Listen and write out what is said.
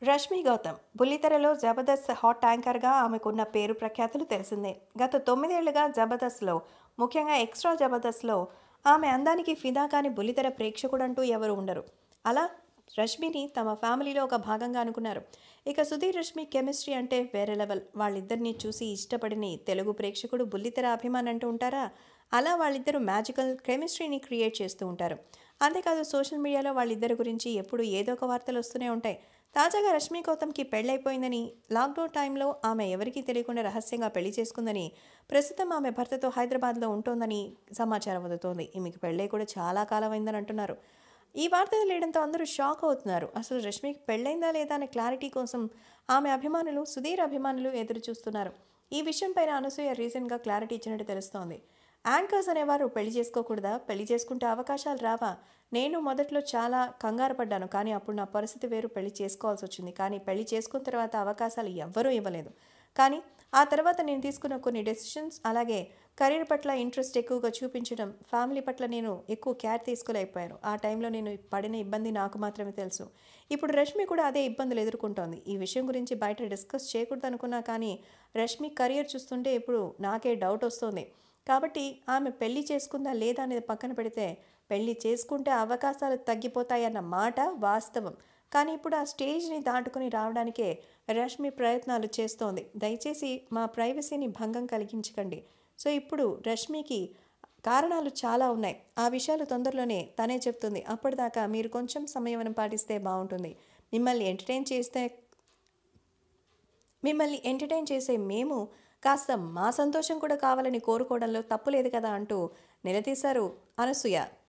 రష్మి గౌతమ్ బుల్లితెరలో జబర్దస్త్ హాట్ యాంకర్గా ఆమెకున్న పేరు ప్రఖ్యాతులు తెలిసిందే గత తొమ్మిదేళ్లుగా జబర్దస్త్లో ముఖ్యంగా ఎక్స్ట్రా జబర్దస్త్లో ఆమె అందానికి ఫిదా కాని బుల్లితెర ప్రేక్షకుడంటూ ఎవరు ఉండరు అలా రష్మిని తమ ఫ్యామిలీలో ఒక భాగంగా అనుకున్నారు ఇక సుధీర్ రష్మి కెమిస్ట్రీ అంటే వేరే లెవెల్ వాళ్ళిద్దరిని చూసి ఇష్టపడిన తెలుగు ప్రేక్షకుడు బుల్లితెర అభిమాని అంటూ ఉంటారా అలా వాళ్ళిద్దరూ మ్యాజికల్ కెమిస్ట్రీని క్రియేట్ చేస్తూ ఉంటారు అంతేకాదు సోషల్ మీడియాలో వాళ్ళిద్దరి గురించి ఎప్పుడు ఏదో ఒక వార్తలు వస్తూనే ఉంటాయి తాజాగా రష్మి గౌతమ్కి పెళ్ళైపోయిందని లాక్డౌన్ టైంలో ఆమె ఎవరికీ తెలియకుండా రహస్యంగా పెళ్లి చేసుకుందని ప్రస్తుతం ఆమె భర్తతో హైదరాబాద్లో ఉంటోందని సమాచారం అందుతోంది ఈమెకి పెళ్ళై కూడా చాలా కాలం అయిందని అంటున్నారు ఈ వార్త తెలియడంతో అందరూ షాక్ అవుతున్నారు అసలు రష్మికి పెళ్ళైందా లేదా అనే క్లారిటీ కోసం ఆమె అభిమానులు సుధీర్ అభిమానులు ఎదురు చూస్తున్నారు ఈ విషయంపైన అనసూయ రీసెంట్గా క్లారిటీ ఇచ్చినట్టు తెలుస్తోంది యాంకర్స్ అనేవారు పెళ్లి చేసుకోకూడదా పెళ్లి చేసుకుంటే అవకాశాలు రావా నేను మొదట్లో చాలా కంగారు పడ్డాను కానీ అప్పుడు నా పరిస్థితి వేరు పెళ్లి చేసుకోవాల్సి వచ్చింది కానీ పెళ్లి చేసుకున్న తర్వాత అవకాశాలు ఎవ్వరూ ఇవ్వలేదు కానీ ఆ తర్వాత నేను తీసుకున్న కొన్ని డెసిషన్స్ అలాగే కెరీర్ పట్ల ఇంట్రెస్ట్ ఎక్కువగా చూపించడం ఫ్యామిలీ పట్ల నేను ఎక్కువ కేర్ తీసుకోలేకపోయాను ఆ టైంలో నేను పడిన ఇబ్బంది నాకు మాత్రమే తెలుసు ఇప్పుడు రష్మి కూడా అదే ఇబ్బందులు ఎదుర్కొంటోంది ఈ విషయం గురించి బయట డిస్కస్ చేయకూడదు అనుకున్నా కానీ రష్మి కెరియర్ చూస్తుంటే ఇప్పుడు నాకే డౌట్ వస్తుంది కాబట్టి ఆమె పెళ్లి చేసుకుందా లేదా అనేది పక్కన పెడితే పెళ్లి చేసుకుంటే అవకాశాలు తగ్గిపోతాయన్న మాట వాస్తవం కానీ ఇప్పుడు ఆ స్టేజ్ని దాటుకుని రావడానికే రష్మి ప్రయత్నాలు చేస్తోంది దయచేసి మా ప్రైవసీని భంగం కలిగించకండి సో ఇప్పుడు రష్మికి కారణాలు చాలా ఉన్నాయి ఆ విషయాలు తొందరలోనే తనే చెప్తుంది అప్పటిదాకా మీరు కొంచెం సమయం పాటిస్తే బాగుంటుంది మిమ్మల్ని ఎంటర్టైన్ చేస్తే మిమ్మల్ని ఎంటర్టైన్ చేసే మేము కాస్త మా సంతోషం కూడా కావాలని కోరుకోవడంలో తప్పులేదు కదా అంటూ నిలదీశారు అనసూయ